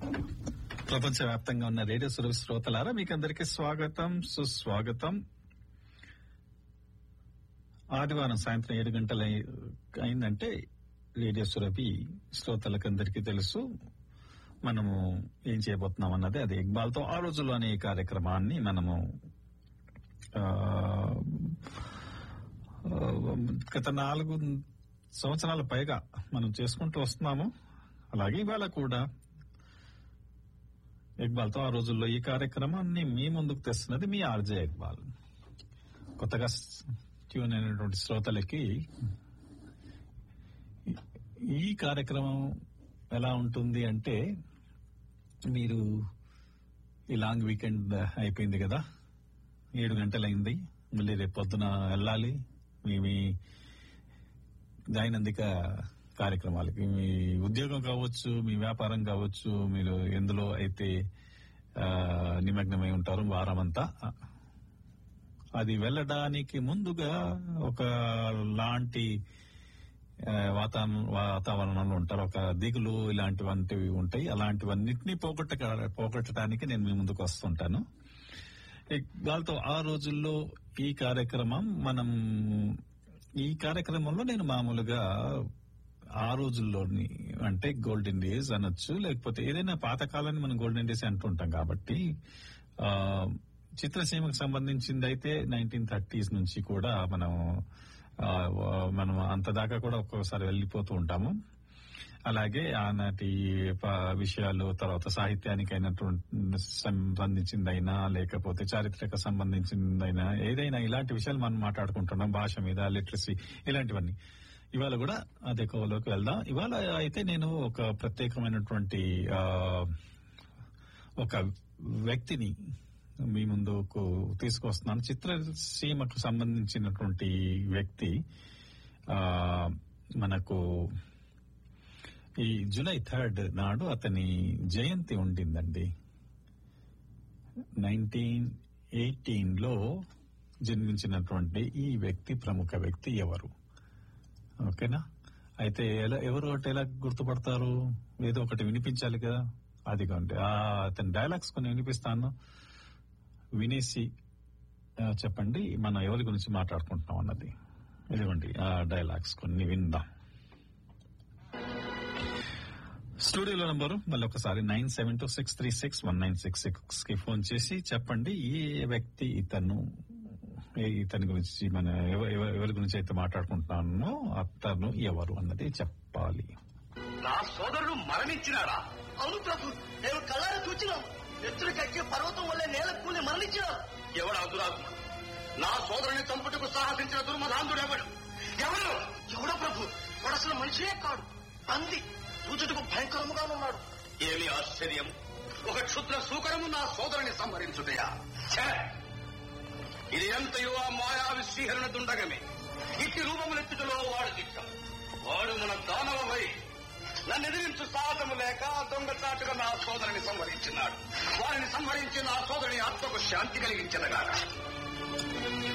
ప్రపంచవ్యాప్తంగా ఉన్న రేడియో సురభి శ్రోతలారా మీకు అందరికీ స్వాగతం సుస్వాగతం ఆదివారం సాయంత్రం ఏడు గంటల అయిందంటే రేడియో సురభి శ్రోతలకందరికీ తెలుసు మనము ఏం చేయబోతున్నాం అన్నది అది ఇక్బాల్ తో ఆ రోజుల్లో అనే ఈ కార్యక్రమాన్ని మనము ఆ, ఆ, గత నాలుగు సంవత్సరాల పైగా మనం చేసుకుంటూ వస్తున్నాము అలాగే ఇవాళ కూడా ఇక్బాల్ తో ఆ రోజుల్లో ఈ కార్యక్రమాన్ని మీ ముందుకు తెస్తున్నది మీ ఆర్జే ఇక్బాల్ కొత్తగా స్- ట్యూన్ అయినటువంటి శ్రోతలకి ఈ- ఈ కార్యక్రమం ఎలా ఉంటుంది అంటే మీరు ఈ లాంగ్ వీకెండ్ అయిపోయింది కదా ఏడు గంటలైంది మళ్ళీ రేపు పొద్దున వెళ్ళాలి మీ మీ దైనందిక కార్యక్రమాలకి మీ ఉద్యోగం కావచ్చు మీ వ్యాపారం కావచ్చు మీరు ఎందులో అయితే ఆ, నిమగ్నమై ఉంటారు వారం అంతా అది వెళ్ళడానికి ముందుగా ఒక లాంటి ఆ, వాతావరణం వాతావరణంలో ఉంటారు ఒక దిగులు ఇలాంటివంటివి ఉంటాయి అలాంటివన్నిటినీ పోగొట్ట పోగొట్టడానికి నేను మీ ముందుకు వస్తుంటాను వాళ్ళతో ఆ రోజుల్లో ఈ కార్యక్రమం మనం ఈ కార్యక్రమంలో నేను మామూలుగా ఆ రోజుల్లోని అంటే గోల్డెన్ డేస్ అనొచ్చు లేకపోతే ఏదైనా పాతకాలాన్ని మనం గోల్డెన్ డేస్ అంటుంటాం కాబట్టి ఆ చిత్రసీమకు సంబంధించింది అయితే నైన్టీన్ థర్టీస్ నుంచి కూడా మనం ఆ, మనం అంత దాకా కూడా ఒక్కొక్కసారి వెళ్ళిపోతూ ఉంటాము అలాగే ఆనాటి ప- విషయాలు తర్వాత సాహిత్యానికి అయినటువంటి సంబంధించిందైనా లేకపోతే చారిత్రక సంబంధించిందైనా ఏదైనా ఇలాంటి విషయాలు మనం మాట్లాడుకుంటున్నాం భాష మీద లిటరసీ ఇలాంటివన్నీ ఇవాళ కూడా అదే కోవలోకి వెళ్దాం ఇవాళ అయితే నేను ఒక ప్రత్యేకమైనటువంటి ఆ, ఒక వ్యక్తిని మీ ముందుకు తీసుకొస్తున్నాను చిత్రసీమకు సంబంధించినటువంటి వ్యక్తి ఆ మనకు ఈ జూలై థర్డ్ నాడు అతని జయంతి ఉండిందండి నైన్టీన్ ఎయిటీన్ లో జన్మించినటువంటి ఈ వ్యక్తి ప్రముఖ వ్యక్తి ఎవరు ఓకేనా అయితే ఎలా ఎవరు అంటే ఎలా గుర్తుపడతారు ఏదో ఒకటి వినిపించాలి కదా అదిగోండి ఆ అతని డైలాగ్స్ కొన్ని వినిపిస్తాను వినేసి ఆ, చెప్పండి మనం ఎవరి గురించి మాట్లాడుకుంటున్నాం అన్నది ఇదిగోండి ఆ డైలాగ్స్ కొన్ని విందాం స్టూడియోలో నంబరు మళ్ళీ ఒకసారి nine seven two six three six one nine six six కి ఫోన్ చేసి చెప్పండి ఏ వ్యక్తి ఇతను ఏ ఇతని గురించి మన ఎవ- ఎవ- ఎవరి గురించి అయితే మాట్లాడుకుంటున్నానో అతను ఎవరు అన్నది చెప్పాలి నా సోదరుడు మరణించినాడా అవును ప్రభు నేను కళ్ళారా చూచినాం ఎత్తులు కక్కే పర్వతం వల్లే నేల కూలి మరణించినారు ఎవడు దురాత్మ నా సోదరుని చంపుటకు సాహసించిన దుర్మధాంతుడు ఎవడు ఎవడు ఎవడో ప్రభు వాడు అసలు మనిషే కాడు పంది చూచుటకు భయంకరముగా ఉన్నాడు ఏమి ఆశ్చర్యం ఒక క్షుద్ర సూకరము నా సోదరుని సంహరించుటయా ఛే! ఇది ఎంతయో ఆ మాయావి శ్రీహరణ దుండగమే ఇట్టి రూపములెత్తుటలో వాడు దిట్టం వాడు మన దానవమై నన్ను ఎదిరించు సాహసము లేక దొంగచాటుగా నా సోదరుని సంహరించినాడు వారిని సంహరించి నా సోదరుని ఆత్మకు శాంతి కలిగించదగాక